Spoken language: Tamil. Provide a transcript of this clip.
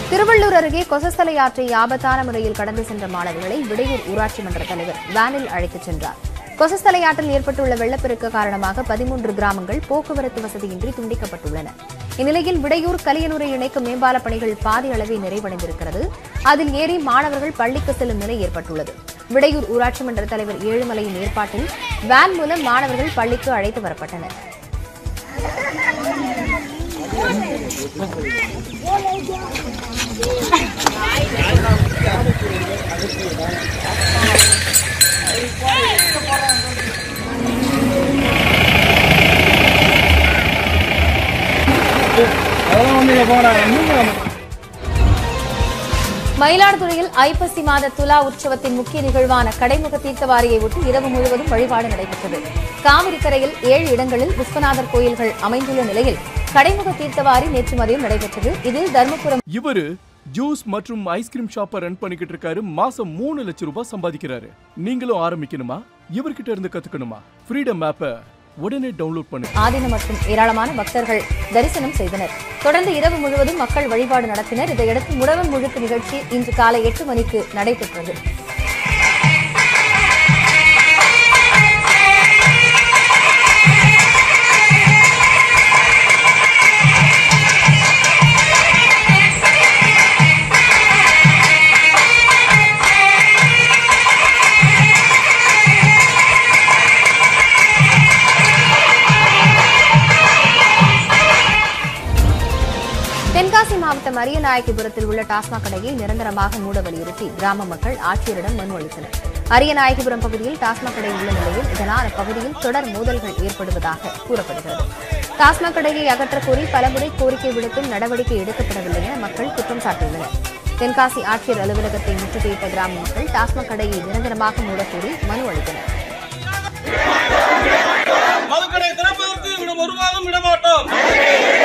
திருவள்ளூர் அருகே கொசஸ்தலை ஆற்றை ஆபத்தான முறையில் கடந்து சென்ற மாணவர்களை விடையூர் ஊராட்சி மன்ற தலைவர் வேனில் அழைத்துச் சென்றார் கொசஸ்தலை ஆற்றில் ஏற்பட்டுள்ள வெள்ளப்பெருக்கு காரணமாக பதிமூன்று கிராமங்கள் போக்குவரத்து வசதியின்றி துண்டிக்கப்பட்டுள்ளன இந்நிலையில் விடையூர் கலியனூரை இணைக்கும் மேம்பால பணிகள் பாதி அளவே நிறைவடைந்திருக்கிறது அதில் ஏறி மாணவர்கள் பள்ளிக்கு செல்லும் நிலை ஏற்பட்டுள்ளது விடையூர் ஊராட்சி மன்ற தலைவர் ஏழுமலையின் ஏற்பாட்டில் வேன் மூலம் மாணவர்கள் பள்ளிக்கு அழைத்து வரப்பட்டனர் அதெல்லாம் ஒன்றும் இல்லை போங்கடா நீங்கள் மயிலாடுதுறையில் ஐப்பசி மாத துலா உற்சவத்தின் முக்கிய நிகழ்வான கடைமுக தீர்த்தவாரியை ஒட்டி இரவு முழுவதும் வழிபாடு நடைபெற்றது காவிரி கரையில் ஏழு இடங்களில் விஸ்வநாதர் கோயில்கள் அமைந்துள்ள நிலையில் கடைமுக தீர்த்தவாரி நேற்று மதியம் நடைபெற்றது இதில் தர்மபுரம் இவரு ஜூஸ் மற்றும் ஐஸ்கிரீம் ஷாப்பை ரன் பண்ணிக்கிட்டு இருக்காரு மாசம் மூணு லட்சம் ரூபாய் சம்பாதிக்கிறாரு நீங்களும் ஆரம்பிக்கணுமா இவர்கிட்ட இருந்து கத்துக்கணுமா ஃப்ரீடம் ஆப்பை உடனே டவுன்லோட் பண்ணுங்க ஆதீனம் மற்றும் ஏராளமான பக்தர்கள் தரிசனம் செய்தனர் தொடர்ந்து இரவு முழுவதும் மக்கள் வழிபாடு நடத்தினர் இதையடுத்து முடவன் முழுக்கு நிகழ்ச்சி இன்று காலை எட்டு மணிக்கு நடைபெற்றது தென்காசி மாவட்டம் அரியநாயகிபுரத்தில் உள்ள டாஸ்மாக் கடையை நிரந்தரமாக மூட வலியுறுத்தி கிராம மக்கள் ஆட்சியரிடம் மனு அளித்தனர் அரியநாயகிபுரம் பகுதியில் டாஸ்மாக் கடை உள்ள நிலையில் இதனால் அப்பகுதியில் தொடர் மோதல்கள் ஏற்படுவதாக கூறப்படுகிறது டாஸ்மாக் கடையை அகற்றக் கோரி பலமுறை கோரிக்கை விடுத்தும் நடவடிக்கை எடுக்கப்படவில்லை என மக்கள் குற்றம் சாட்டியுள்ளனர் தென்காசி ஆட்சியர் அலுவலகத்தை முற்றுகையிட்ட கிராம மக்கள் டாஸ்மாக் கடையை நிரந்தரமாக மூடக்கோரி மனு அளித்தனர் மதுக்கடை திறப்பதற்கு விட ஒருவாதம் விடமாட்டோம்